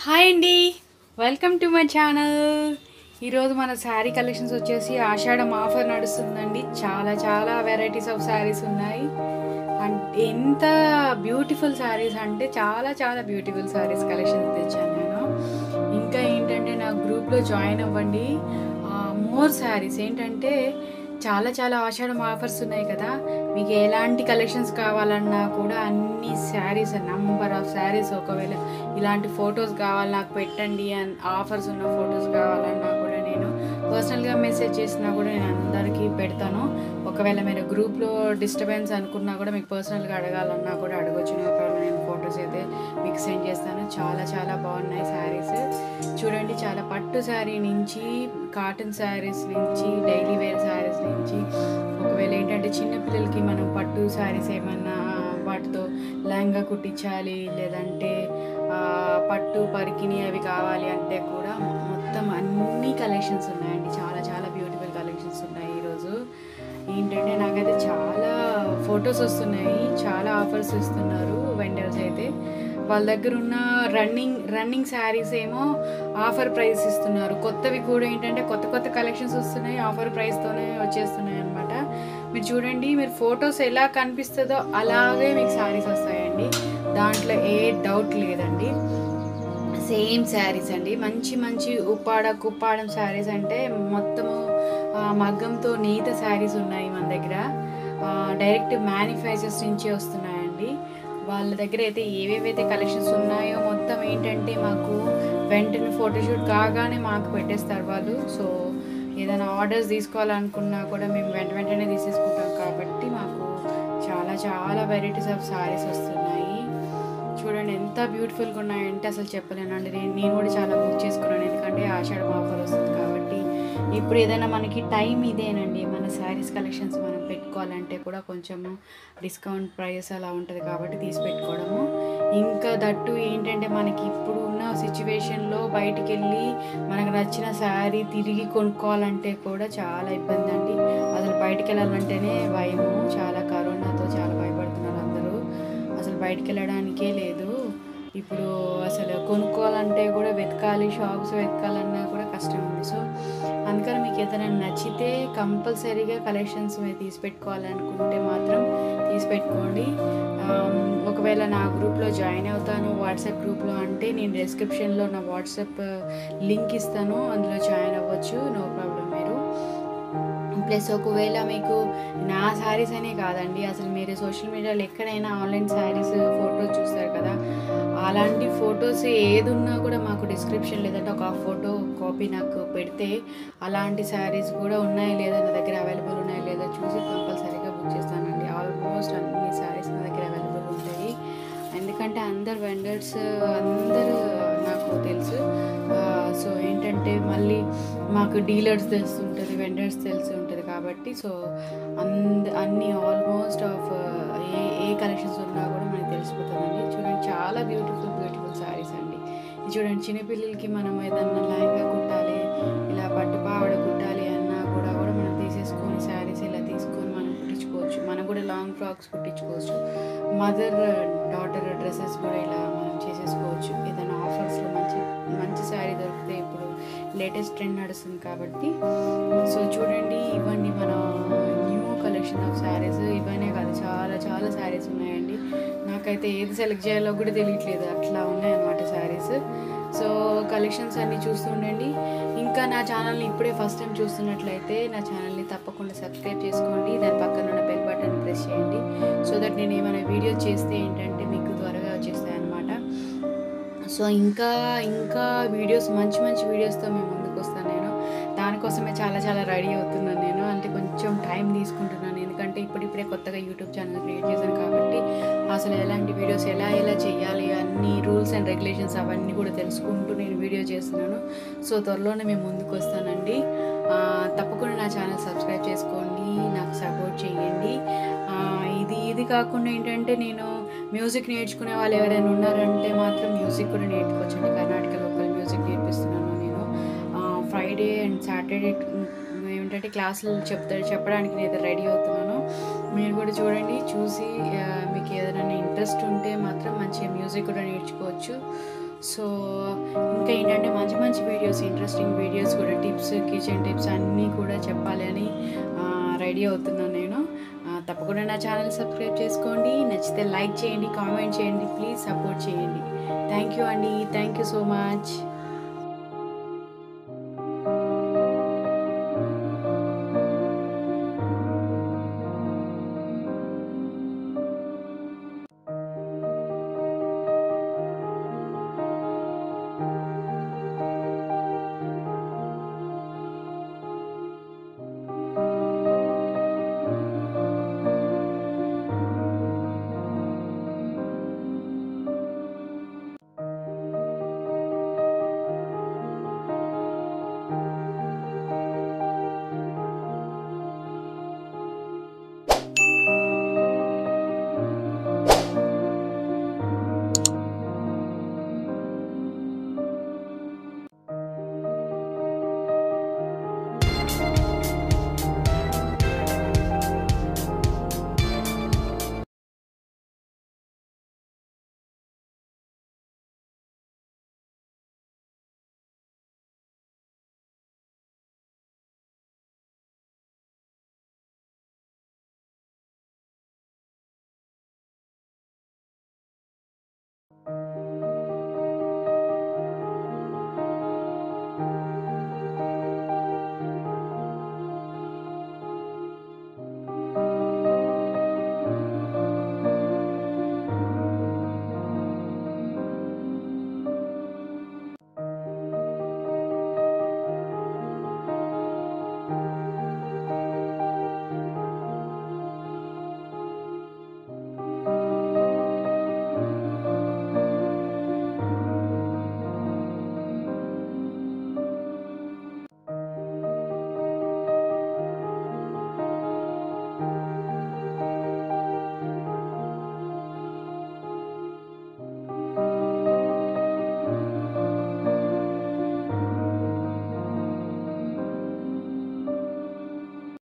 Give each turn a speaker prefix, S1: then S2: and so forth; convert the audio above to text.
S1: hi అండి welcome to my channel ఈరోజు మన శారీ కలెక్షన్స్ వచ్చేసి ఆషాఢం ఆఫర్ నడుస్తుందండి చాలా చాలా వెరైటీస్ ఆఫ్ శారీస్ ఉన్నాయి అండ్ ఎంత బ్యూటిఫుల్ శారీస్ అంటే చాలా చాలా బ్యూటిఫుల్ శారీస్ కలెక్షన్స్ తెచ్చాను నేను ఇంకా ఏంటంటే నా గ్రూప్లో జాయిన్ అవ్వండి మోర్ శారీస్ ఏంటంటే చాలా చాలా ఆషాఢం ఆఫర్స్ ఉన్నాయి కదా మీకు ఎలాంటి కలెక్షన్స్ కావాలన్నా కూడా అన్ని శారీస్ నంబర్ ఆఫ్ శారీస్ ఒకవేళ ఇలాంటి ఫొటోస్ కావాలి నాకు పెట్టండి అని ఆఫర్స్ ఉన్న ఫొటోస్ కావాలన్నా కూడా నేను పర్సనల్గా మెసేజ్ చేసినా కూడా నేను అందరికీ పెడతాను ఒకవేళ మీరు గ్రూప్లో డిస్టర్బెన్స్ అనుకున్నా కూడా మీకు పర్సనల్గా అడగాలన్నా కూడా అడగొచ్చు నో ప్రాబ్లం నేను ఫొటోస్ అయితే మీకు సెండ్ చేస్తాను చాలా చాలా బాగున్నాయి శారీస్ చూడండి చాలా పట్టు శారీ నుంచి కాటన్ శారీస్ నుంచి డైలీ వేర్ శారీస్ నుంచి ఒకవేళ ఏంటంటే చిన్నపిల్లలకి మనం పట్టు శారీస్ ఏమన్నా వాటితో లెహంగా కుట్టించాలి లేదంటే ఆ, పట్టు పరికిని అవి కావాలి అంటే కూడా మొత్తం అన్ని కలెక్షన్స్ ఉన్నాయండి చాలా చాలా బ్యూటిఫుల్ కలెక్షన్స్ ఉన్నాయి ఈరోజు ఏంటంటే నాకైతే చాలా ఫొటోస్ వస్తున్నాయి చాలా ఆఫర్స్ ఇస్తున్నారు వెండర్స్ అయితే వాళ్ళ దగ్గర ఉన్న రన్నింగ్ రన్నింగ్ శారీస్ ఏమో ఆఫర్ ప్రైస్ ఇస్తున్నారు కొత్తవి కూడా ఏంటంటే కొత్త కొత్త కలెక్షన్స్ వస్తున్నాయి ఆఫర్ ప్రైస్తోనే వచ్చేస్తున్నాయి అనమాట మీరు చూడండి మీరు ఫొటోస్ ఎలా కనిపిస్తుందో అలాగే మీకు శారీస్ వస్తాయండి దాంట్లో ఏ డౌట్ లేదండి సేమ్ శారీస్ అండి మంచి మంచి ఉప్పాడ కుప్పాడం శారీస్ అంటే మొత్తము ఆ, మగ్గంతో నేత శారీస్ ఉన్నాయి మన దగ్గర ఆ, డైరెక్ట్ మ్యానుఫ్యాక్చర్స్ నుంచి వస్తున్నాయండి వాళ్ళ దగ్గర అయితే ఏవేవైతే కలెక్షన్స్ ఉన్నాయో మొత్తం ఏంటంటే మాకు వెంటనే ఫోటోషూట్ కాగానే మాకు పెట్టేస్తారు వాళ్ళు సో ఏదైనా ఆర్డర్స్ తీసుకోవాలనుకున్నా కూడా మేము వెంట వెంటనే తీసేసుకుంటాం కాబట్టి మాకు చాలా చాలా వెరైటీస్ ఆఫ్ శారీస్ వస్తున్నాయి చూడండి ఎంత బ్యూటిఫుల్గా ఉన్నాయంటే అసలు చెప్పలేనండి నేను నేను కూడా చాలా బుక్ చేసుకున్నాను ఎందుకంటే ఆషాఢం ఆఫర్ వస్తుంది కాబట్టి ఇప్పుడు ఏదైనా మనకి టైం ఇదేనండి మన శారీస్ కలెక్షన్స్ మనం పెట్టుకోవాలంటే కూడా కొంచెము డిస్కౌంట్ ప్రైస్ అలా ఉంటుంది కాబట్టి తీసి పెట్టుకోవడము ఇంకా దట్టు ఏంటంటే మనకి ఇప్పుడు ఉన్న సిచ్యువేషన్లో బయటికి వెళ్ళి మనకు నచ్చిన శారీ తిరిగి కొనుక్కోవాలంటే కూడా చాలా ఇబ్బంది అండి అసలు బయటికి వెళ్ళాలంటేనే భయము చాలా కరోనాతో చాలా భయపడుతున్నారు అందరూ అసలు బయటికి వెళ్ళడానికే లేదు ఇప్పుడు అసలు కొనుక్కోవాలంటే కూడా వెతకాలి షాప్స్ వెతకాలన్నా కూడా కష్టం ఉంది సో అందుకని మీకు ఏదైనా నచ్చితే కంపల్సరీగా కలెక్షన్స్ మీరు తీసి పెట్టుకోవాలనుకుంటే మాత్రం తీసి పెట్టుకోండి ఆమ్, ఒకవేళ నా గ్రూప్లో జాయిన్ అవుతాను వాట్సాప్ గ్రూప్లో అంటే నేను డిస్క్రిప్షన్లో నా వాట్సాప్ లింక్ ఇస్తాను అందులో జాయిన్ అవ్వచ్చు నో ప్రాబ్లం మీరు ప్లస్ ఒకవేళ మీకు నా శారీస్ అనే కాదండి అసలు మీరు సోషల్ మీడియాలో ఎక్కడైనా ఆన్లైన్ శారీస్ ఫోటోస్ చూస్తారు కదా అలాంటి ఫొటోస్ ఏది ఉన్నా కూడా మాకు డిస్క్రిప్షన్ లేదంటే ఒక ఫోటో కాపీ నాకు పెడితే అలాంటి శారీస్ కూడా ఉన్నాయా లేదా నా దగ్గర అవైలబుల్ ఉన్నాయా లేదా చూసి కంపల్సరీగా బుక్ చేస్తానండి ఆల్మోస్ట్ అన్ని శారీస్ నా దగ్గర అవైలబుల్ ఉంటాయి ఎందుకంటే అందరు వెండర్స్ అందరూ నాకు తెలుసు సో ఏంటంటే మళ్ళీ మాకు డీలర్స్ తెలుస్తుంటుంది వెండర్స్ తెలిసి ఉంటుంది కాబట్టి సో అంద అన్ని ఆల్మోస్ట్ ఆఫ్ ఏ ఏ కలెక్షన్స్ ఉన్నా కూడా మనకి తెలిసిపోతుందండి చూడండి చాలా బ్యూటిఫుల్ బ్యూటిఫుల్ శారీస్ అండి ఇది చూడండి చిన్నపిల్లలకి మనం ఏదన్నా లైన్గా కుట్టాలి ఇలా పట్టు పావడ కుట్టాలి అన్నా కూడా కూడా మనం తీసేసుకొని శారీస్ ఇలా తీసుకొని మనం కుట్టించుకోవచ్చు మనం కూడా లాంగ్ ఫ్రాక్స్ కుట్టించుకోవచ్చు మదర్ డాటర్ డ్రెస్సెస్ కూడా ఇలా మనం చేసేసుకోవచ్చు ఏదైనా ఆఫర్స్లో మంచి మంచి శారీ దొరికితే ఇప్పుడు లేటెస్ట్ ట్రెండ్ నడుస్తుంది కాబట్టి సో చూడండి ఇవన్నీ మన న్యూ కలెక్షన్ ఆఫ్ శారీస్ ఇవన్నీ కాదు చాలా చాలా శారీస్ ఉన్నాయండి నాకైతే ఏది సెలెక్ట్ చేయాలో కూడా తెలియట్లేదు అట్లా ఉన్నాయన్నమాట శారీస్ సో కలెక్షన్స్ అన్నీ చూస్తుండండి ఇంకా నా ఛానల్ని ఇప్పుడే ఫస్ట్ టైం చూస్తున్నట్లయితే నా ఛానల్ని తప్పకుండా సబ్స్క్రైబ్ చేసుకోండి దాని పక్కన ఉన్న బెల్ బటన్ ప్రెస్ చేయండి సో దట్ నేను ఏమైనా వీడియో చేస్తే ఏంటంటే మీకు త్వరగా వచ్చేస్తాయి అనమాట సో ఇంకా ఇంకా వీడియోస్ మంచి మంచి వీడియోస్తో మేము ముందుకు వస్తాను నేను దానికోసమే చాలా చాలా రెడీ అవుతున్నాను నేను అంటే కొంచెం టైం తీసుకుంటున్నాను ఎందుకంటే ఇప్పుడిప్పుడే కొత్తగా యూట్యూబ్ ఛానల్ క్రియేట్ చేశాను కాబట్టి అసలు ఎలాంటి వీడియోస్ ఎలా ఎలా చేయాలి అన్ని రూల్స్ అండ్ రెగ్యులేషన్స్ అవన్నీ కూడా తెలుసుకుంటూ నేను వీడియో చేస్తున్నాను సో త్వరలోనే మేము ముందుకు వస్తానండి ఆ, తప్పకుండా నా ఛానల్ సబ్స్క్రైబ్ చేసుకోండి నాకు సపోర్ట్ చేయండి ఆ, ఇది ఇది కాకుండా ఏంటంటే నేను మ్యూజిక్ నేర్చుకునే వాళ్ళు ఎవరైనా ఉన్నారంటే మాత్రం మ్యూజిక్ కూడా నేర్చుకోవచ్చండి కర్ణాటక లోకల్ మ్యూజిక్ నేర్పిస్తున్నాను నేను ఫ్రైడే అండ్ సాటర్డే ఏమిటంటే క్లాసులు చెప్తారు చెప్పడానికి నేను రెడీ అవుతున్నాను మీరు కూడా చూడండి చూసి ఆ, మీకు ఏదైనా ఇంట్రెస్ట్ ఉంటే మాత్రం మంచిగా మ్యూజిక్ కూడా నేర్చుకోవచ్చు సో ఇంకా ఏంటంటే మంచి మంచి వీడియోస్ ఇంట్రెస్టింగ్ వీడియోస్ కూడా టిప్స్ కిచెన్ టిప్స్ అన్నీ కూడా చెప్పాలి అని రెడీ అవుతున్నాను నేను ఆ, తప్పకుండా నా ఛానల్ సబ్స్క్రైబ్ చేసుకోండి నచ్చితే లైక్ చేయండి కామెంట్ చేయండి ప్లీజ్ సపోర్ట్ చేయండి థ్యాంక్ యూ అండి థ్యాంక్ యూ సో మచ్